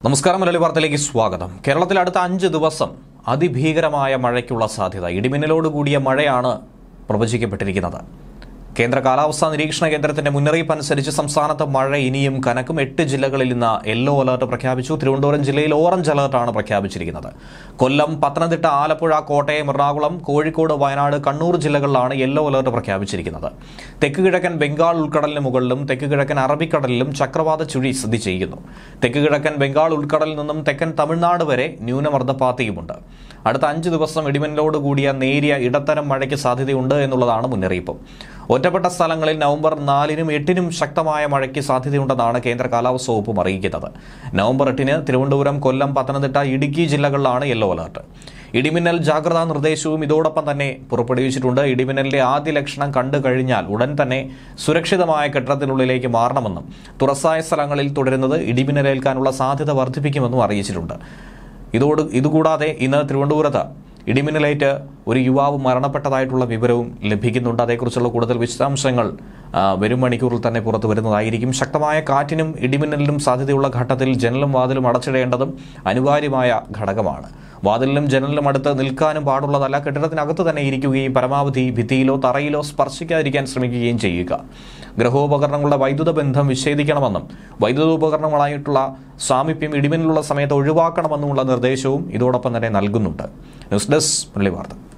നമസ്കാരം മലയാളി വാർത്തയിലേക്ക് സ്വാഗതം കേരളത്തിൽ അടുത്ത അഞ്ച് ദിവസം അതിഭീകരമായ മഴയ്ക്കുള്ള സാധ്യത ഇടിമിന്നലോടുകൂടിയ മഴയാണ് പ്രവചിക്കപ്പെട്ടിരിക്കുന്നത് കേന്ദ്ര കാലാവസ്ഥാ നിരീക്ഷണ കേന്ദ്രത്തിന്റെ മുന്നറിയിപ്പ് അനുസരിച്ച് സംസ്ഥാനത്ത് മഴ ഇനിയും കനക്കും എട്ട് ജില്ലകളിൽ ഇന്ന് യെല്ലോ അലർട്ട് പ്രഖ്യാപിച്ചു തിരുവനന്തപുരം ജില്ലയിൽ ഓറഞ്ച് അലർട്ടാണ് പ്രഖ്യാപിച്ചിരിക്കുന്നത് കൊല്ലം പത്തനംതിട്ട ആലപ്പുഴ കോട്ടയം എറണാകുളം കോഴിക്കോട് വയനാട് കണ്ണൂർ ജില്ലകളിലാണ് യെല്ലോ അലർട്ട് പ്രഖ്യാപിച്ചിരിക്കുന്നത് തെക്ക് കിഴക്കൻ ബംഗാൾ ഉൾക്കടലിന് മുകളിലും തെക്ക് കിഴക്കൻ അറബിക്കടലിലും ചക്രവാത ചുഴി സ്ഥിതി ചെയ്യുന്നു തെക്ക് കിഴക്കൻ ബംഗാൾ ഉൾക്കടലിൽ നിന്നും തെക്കൻ തമിഴ്നാട് വരെ ന്യൂനമർദ്ദപാത്തിയുമുണ്ട് അടുത്ത അഞ്ച് ദിവസം ഇടിമിന്നലോട് കൂടിയ നേരിയ ഇടത്തരം മഴയ്ക്ക് സാധ്യതയുണ്ട് എന്നുള്ളതാണ് മുന്നറിയിപ്പ് ഒറ്റപ്പെട്ട സ്ഥലങ്ങളിൽ നവംബർ നാലിനും എട്ടിനും ശക്തമായ മഴയ്ക്ക് സാധ്യതയുണ്ടെന്നാണ് കേന്ദ്ര കാലാവസ്ഥാ വകുപ്പും അറിയിക്കുന്നത് നവംബർ എട്ടിന് തിരുവനന്തപുരം കൊല്ലം പത്തനംതിട്ട ഇടുക്കി ജില്ലകളിലാണ് യെല്ലോ അലർട്ട് ഇടിമിന്നൽ ജാഗ്രതാ നിർദ്ദേശവും ഇതോടൊപ്പം തന്നെ പുറപ്പെടുവിച്ചിട്ടുണ്ട് ഇടിമിന്നലിന്റെ ആദ്യ ലക്ഷണം കണ്ടു കഴിഞ്ഞാൽ ഉടൻ തന്നെ സുരക്ഷിതമായ കെട്ടിടത്തിനുള്ളിലേക്ക് മാറണമെന്നും തുറസായ സ്ഥലങ്ങളിൽ തുടരുന്നത് ഇടിമിന്നലേൽക്കാനുള്ള സാധ്യത വർദ്ധിപ്പിക്കുമെന്നും അറിയിച്ചിട്ടുണ്ട് ഇതോട് ഇതുകൂടാതെ ഇന്ന് തിരുവനന്തപുരത്ത് ഇടിമിന്നലേറ്റ് ഒരു യുവാവ് മരണപ്പെട്ടതായിട്ടുള്ള വിവരവും ലഭിക്കുന്നുണ്ട് അതേക്കുറിച്ചുള്ള കൂടുതൽ വിശദാംശങ്ങൾ ആ, വരും മണിക്കൂറിൽ തന്നെ പുറത്തു വരുന്നതായിരിക്കും ശക്തമായ കാറ്റിനും ഇടിമിന്നലിനും സാധ്യതയുള്ള ഘട്ടത്തിൽ ജനലും വാതിലും അടച്ചിടേണ്ടതും അനിവാര്യമായ ഘടകമാണ് വാതിലിനും ജനലിനും അടുത്ത് നിൽക്കാനും പാടുള്ളതല്ല കെട്ടിടത്തിനകത്ത് തന്നെ ഇരിക്കുകയും പരമാവധി ഭിത്തിയിലോ തറയിലോ സ്പർശിക്കാതിരിക്കാൻ ശ്രമിക്കുകയും ചെയ്യുക ഗൃഹോപകരണങ്ങളുടെ വൈദ്യുത ബന്ധം വിച്ഛേദിക്കണമെന്നും വൈദ്യുതോപകരണങ്ങളായിട്ടുള്ള സാമീപ്യം ഇടിമിന്നലുള്ള സമയത്ത് ഒഴിവാക്കണമെന്നുമുള്ള നിർദ്ദേശവും ഇതോടൊപ്പം തന്നെ നൽകുന്നുണ്ട് ന്യൂസ് ഡെസ്ക് മുരളി വാർത്ത